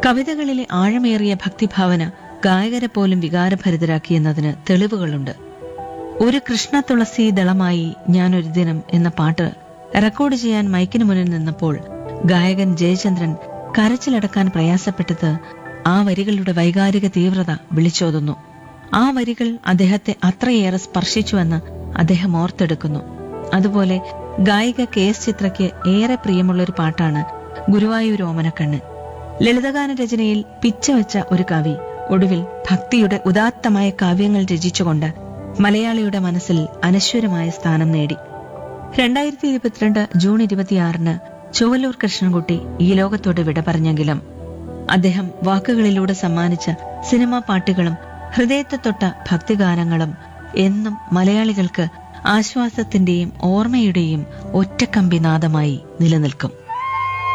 കവിതകളിലെ ആഴമേറിയ ഭക്തിഭാവന ഗായകരെ പോലും വികാരഭരിതരാക്കിയെന്നതിന് തെളിവുകളുണ്ട് ഒരു കൃഷ്ണ തുളസി ദളമായി ഞാനൊരു ദിനം എന്ന പാട്ട് റെക്കോർഡ് ചെയ്യാൻ മൈക്കിന് മുന്നിൽ നിന്നപ്പോൾ ഗായകൻ ജയചന്ദ്രൻ കരച്ചിലടക്കാൻ പ്രയാസപ്പെട്ടത് ആ വരികളുടെ വൈകാരിക തീവ്രത വിളിച്ചോതുന്നു ആ വരികൾ അദ്ദേഹത്തെ അത്രയേറെ സ്പർശിച്ചുവെന്ന് അദ്ദേഹം ഓർത്തെടുക്കുന്നു അതുപോലെ ഗായിക കെ എസ് ചിത്രയ്ക്ക് ഏറെ പ്രിയമുള്ള ഒരു പാട്ടാണ് ഗുരുവായൂർ ഓമനക്കണ്ണ് ലളിതഗാന രചനയിൽ പിച്ചവെച്ച ഒരു കവി ഒടുവിൽ ഭക്തിയുടെ ഉദാത്തമായ കാവ്യങ്ങൾ രചിച്ചുകൊണ്ട് മലയാളിയുടെ മനസ്സിൽ അനശ്വരമായ സ്ഥാനം നേടി രണ്ടായിരത്തി ഇരുപത്തിരണ്ട് ജൂൺ ഇരുപത്തിയാറിന് ചുവല്ലൂർ കൃഷ്ണൻകുട്ടി ഈ ലോകത്തോട് വിട പറഞ്ഞെങ്കിലും അദ്ദേഹം വാക്കുകളിലൂടെ സമ്മാനിച്ച സിനിമാ പാട്ടുകളും ഹൃദയത്തെ തൊട്ട ഭക്തിഗാനങ്ങളും എന്നും മലയാളികൾക്ക് ആശ്വാസത്തിന്റെയും ഓർമ്മയുടെയും ഒറ്റക്കമ്പി നാദമായി നിലനിൽക്കും